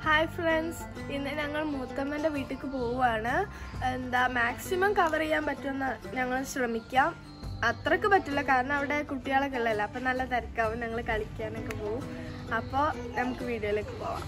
Hi friends ഇന്ന് ഞങ്ങൾ മൂത്തമ്മൻ്റെ വീട്ടിലേക്ക് പോവുകയാണ് എന്താ മാക്സിമം കവർ ചെയ്യാൻ പറ്റുമെന്ന് ഞങ്ങൾ ശ്രമിക്കാം അത്രക്ക് പറ്റില്ല കാരണം അവിടെ കുട്ടികളൊക്കെ ഉള്ളതല്ല അപ്പം നല്ല തിരക്കാവും ഞങ്ങൾ കളിക്കാനൊക്കെ പോവും അപ്പോൾ നമുക്ക് വീഡിയോയിലേക്ക് പോവാം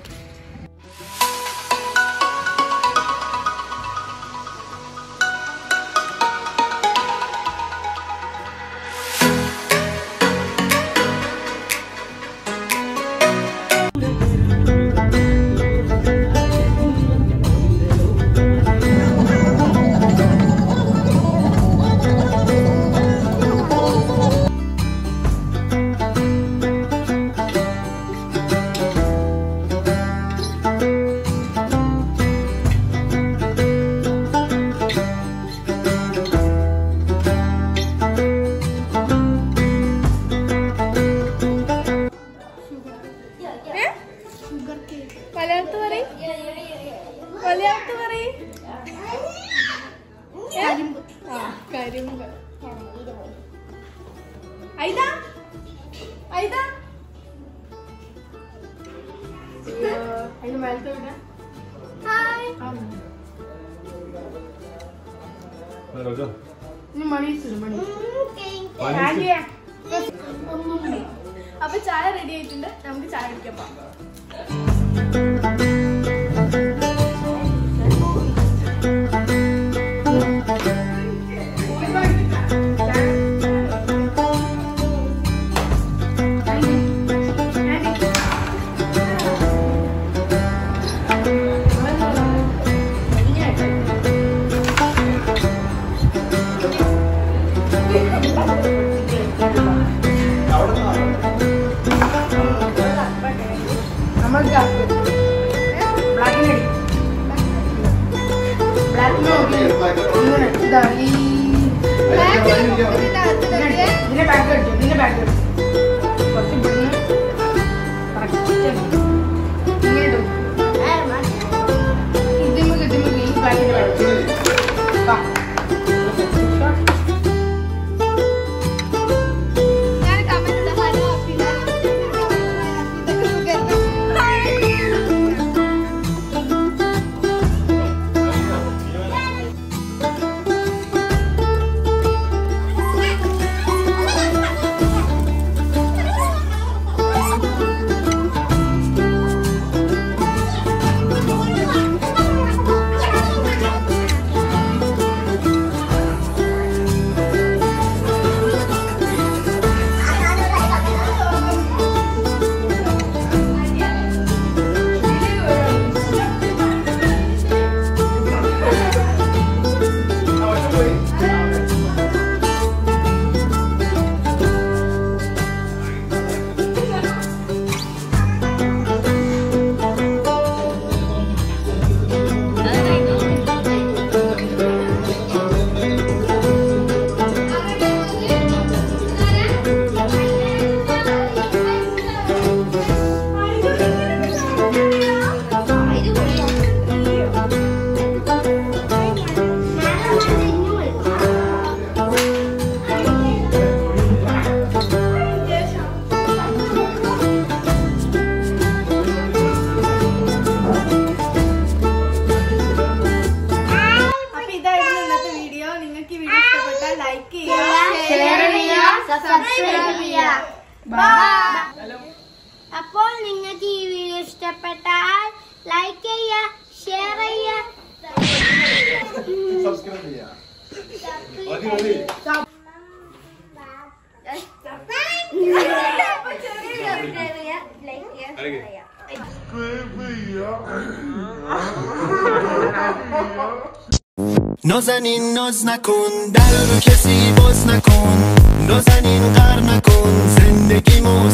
മലയാളത്ത് പറയും മലയാളത്ത് പറയും ആ കരിമ്പ് ഐതാ ഐതാ അതിന് മേലത്തെ വിടാ ഹായ് Rojo. ഇനി മണീസ് മണി Manis. അപ്പൊ ചായ റെഡി ആയിട്ടുണ്ട് നമുക്ക് ചായ കുടിക്കാൻ പോവാം ഇതിന്റെ ബാഗ് അടിച്ചു ഇതിന്റെ ബാഗ് അടിച്ചു കുറച്ച് ഇവിടുന്ന് കറക്റ്റ് ഇങ്ങനെ ഇടും ഇതിമുക്ക് ഇതിമുക്ക് ഈ ബാഗിന്റെ ബാഗ് വാ അപ്പൊ ഇതായിരുന്നു ഇന്നത്തെ വീഡിയോ നിങ്ങൾക്ക് ഈ വീഡിയോ ഇഷ്ടപ്പെട്ടാൽ ലൈക്ക് ചെയ്യുക സബ്സ്ക്രൈബ് ചെയ്യുക Bye. അപ്പോൾ നിങ്ങൾക്ക് ഈ വീഡിയോ ഇഷ്ടപ്പെട്ടാൽ ലൈക്ക് ചെയ്യുക ഷെയർ ചെയ്യുക Subscribe ചെയ്യാ. മതി, മതി. അരങ്ങ്. نازنین ناز نکن در رو کسی باز نکن نازنین قر نکن زندگی